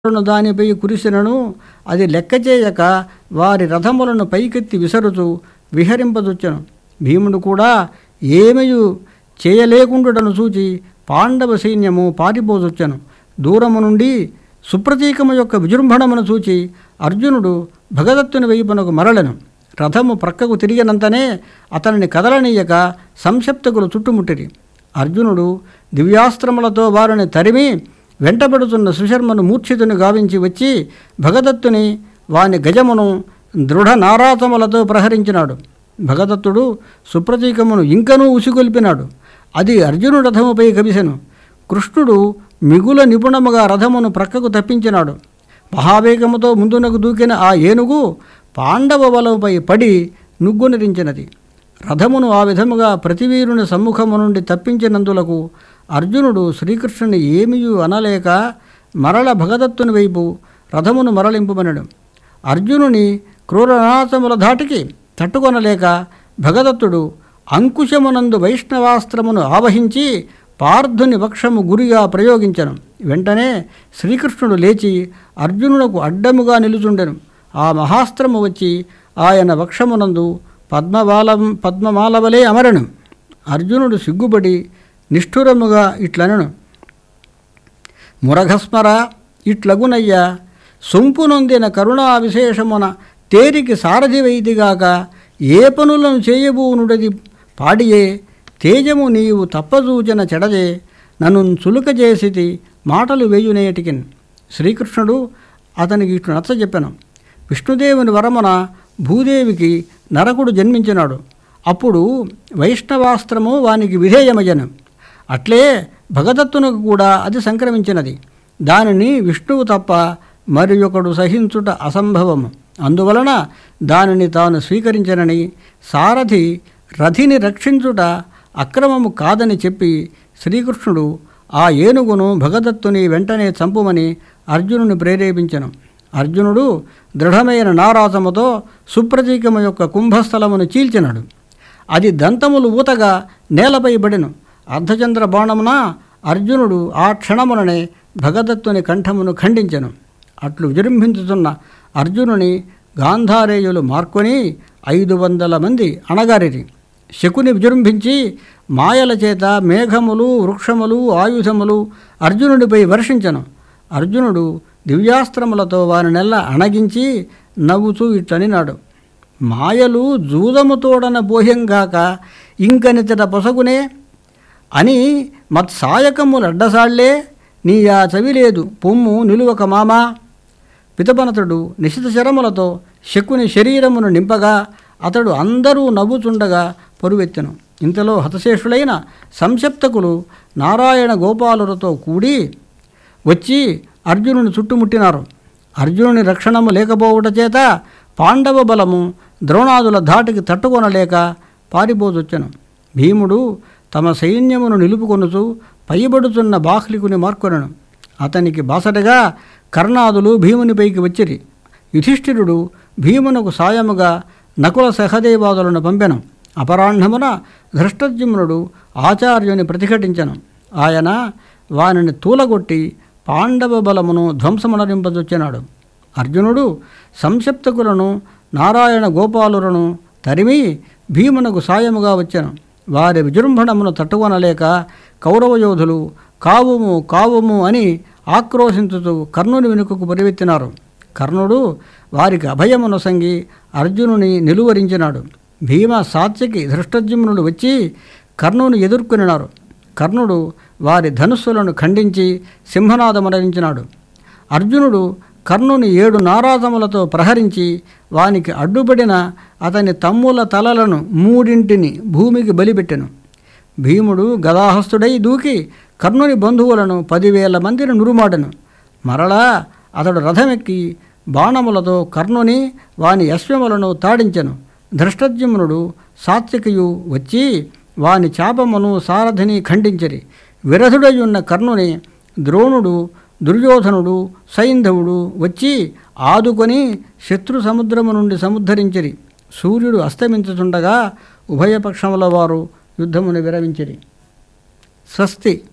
ను దానిపై కురిసినను అది లెక్క చేయక వారి రథములను పైకెత్తి విసరుచు విహరింపదొచ్చెను భీముడు కూడా ఏమయు చేయలేకుండుటను చూచి పాండవ సైన్యము పారిపోదొచ్చెను దూరము నుండి సుప్రతీకము యొక్క విజృంభణమును చూచి అర్జునుడు భగదత్తుని వైపునకు మరలెను రథము ప్రక్కకు తిరిగినంతనే అతనిని కదలనీయక సంక్షప్తకులు చుట్టుముట్టిరి అర్జునుడు దివ్యాస్త్రములతో వారిని తరిమి వెంటబడుతున్న సుశర్మను మూర్ఛితుని గావించి వచ్చి భగదత్తుని వాని గజమును దృఢ నారాతములతో ప్రహరించినాడు భగదత్తుడు సుప్రతీకమును ఇంకనూ ఉసిగొల్పినాడు అది అర్జును రథముపై కవిసెను కృష్ణుడు మిగుల నిపుణముగా రథమును ప్రక్కకు తప్పించినాడు మహావేగముతో ముందునకు దూకిన ఆ ఏనుగు పాండవ బలముపై పడి నుగ్గునరించినది రథమును ఆ విధముగా ప్రతివీరుని సమ్ముఖము నుండి తప్పించినందులకు అర్జునుడు శ్రీకృష్ణుని ఏమీయూ అనలేక మరల భగదత్తుని వైపు రథమును మరలింపుమనడు అర్జునుని క్రూరనాథముల ధాటికి తట్టుకొనలేక భగదత్తుడు అంకుశమునందు వైష్ణవాస్త్రమును ఆవహించి పార్థుని వక్షము గురిగా ప్రయోగించను వెంటనే శ్రీకృష్ణుడు లేచి అర్జునునకు అడ్డముగా నిలుచుండెను ఆ మహాస్త్రము వచ్చి ఆయన వక్షమునందు పద్మవాలం పద్మమాలవలే అమరను అర్జునుడు సిగ్గుపడి నిష్ఠురముగా ఇట్లనను మురఘస్మర ఇట్లగునయ్యా సొంపు నొందిన కరుణా విశేషమున తేరికి సారథి వైదిగాక ఏ పనులను చేయబూనుడది పాడియే తేజము నీవు తప్పజూచిన చెడజే నన్ను చులుక చేసితి మాటలు వేయునేటికిన్ శ్రీకృష్ణుడు అతనికి ఇట్లు నచ్చజెప్పెను విష్ణుదేవుని వరమున భూదేవికి నరకుడు జన్మించినాడు అప్పుడు వైష్ణవాస్త్రము వానికి విధేయమయ్యను అట్లే భగదత్తునకు కూడా అది సంక్రమించినది దానిని విష్ణువు తప్ప మరి ఒకడు సహించుట అసంభవము అందువలన దానిని తాను స్వీకరించనని సారథి రథిని రక్షించుట అక్రమము కాదని చెప్పి శ్రీకృష్ణుడు ఆ ఏనుగును భగదత్తుని వెంటనే చంపుమని అర్జునుని ప్రేరేపించను అర్జునుడు దృఢమైన నారాసముతో సుప్రతీకము యొక్క కుంభస్థలమును చీల్చినాడు అది దంతములు ఊతగా నేలపై పడెను అర్ధచంద్ర బాణమున అర్జునుడు ఆ క్షణముననే భగదత్తుని కంఠమును ఖండించెను అట్లు విజృంభించుతున్న అర్జునుని గాంధారేయులు మార్కొని ఐదు వందల మంది అణగారిరి శకుని విజృంభించి మాయల చేత మేఘములు వృక్షములు ఆయుధములు అర్జునుడిపై వర్షించను అర్జునుడు దివ్యాస్త్రములతో వారినెల్ల అణగించి నవ్వుతూ ఇట్లనినాడు మాయలు జూదము తోడన బోహ్యంగాక ఇంకనితట పొసగునే అని మత్సాయకములడ్డసాళ్లే నీ ఆ చవిలేదు పొమ్ము నిలువక మామా పితపనతుడు నిశిత శరములతో శకుని శరీరమును నింపగా అతడు అందరూ నవ్వుచుండగా పరువెత్తెను ఇంతలో హతశేషులైన సంక్షప్తకులు నారాయణ గోపాలులతో కూడి వచ్చి అర్జునుని చుట్టుముట్టినారు అర్జునుని రక్షణము లేకపోవుట చేత పాండవ బలము ద్రోణాదుల ధాటికి తట్టుకొనలేక పారిపోదొచ్చెను భీముడు తమ సైన్యమును నిలుపుకొనుచు పైబడుతున్న బాహ్లికుని మార్కొనను అతనికి బాసటగా కర్ణాదులు భీమునిపైకి వచ్చిరి యుధిష్ఠిరుడు భీమునకు సాయముగా నకుల సహదేవాదులను పంపెను అపరాహ్నమున ధృష్టజ్యుమ్నుడు ఆచార్యుని ప్రతిఘటించను ఆయన వానిని తూలగొట్టి పాండవ బలమును ధ్వంసమునరింపదొచ్చినాడు అర్జునుడు సంక్షప్తకులను నారాయణ గోపాలులను తరిమి భీమునకు సాయముగా వచ్చాను వారి విజృంభణమును తట్టుకొనలేక కౌరవ యోధులు కావుము కావుము అని ఆక్రోశించుతూ కర్ణుని వెనుకకు పరివెత్తినారు కర్ణుడు వారికి అభయమును సంగి అర్జునుని నిలువరించినాడు భీమ సాత్యకి ధృష్టజ్యుమ్నుడు వచ్చి కర్ణుని ఎదుర్కొనినారు కర్ణుడు వారి ధనుస్సులను ఖండించి సింహనాదమరించినాడు అర్జునుడు కర్ణుని ఏడు నారాజములతో ప్రహరించి వానికి అడ్డుపడిన అతని తమ్ముల తలలను మూడింటిని భూమికి బలిపెట్టెను భీముడు గదాహస్తుడై దూకి కర్ణుని బంధువులను పదివేల మందిని నురుమాడెను మరలా అతడు రథమెక్కి బాణములతో కర్ణుని వాని యశ్వములను తాడించెను ధృష్టజ్యుమ్నుడు సాత్వికయు వచ్చి వాని చాపమును సారథిని ఖండించరి విరధుడయున్న కర్ణుని ద్రోణుడు దుర్యోధనుడు సైంధవుడు వచ్చి ఆదుకొని శత్రు సముద్రము నుండి సముద్ధరించిరి సూర్యుడు అస్తమించుచుండగా ఉభయపక్షముల వారు యుద్ధమును విరమించిరి స్వస్తి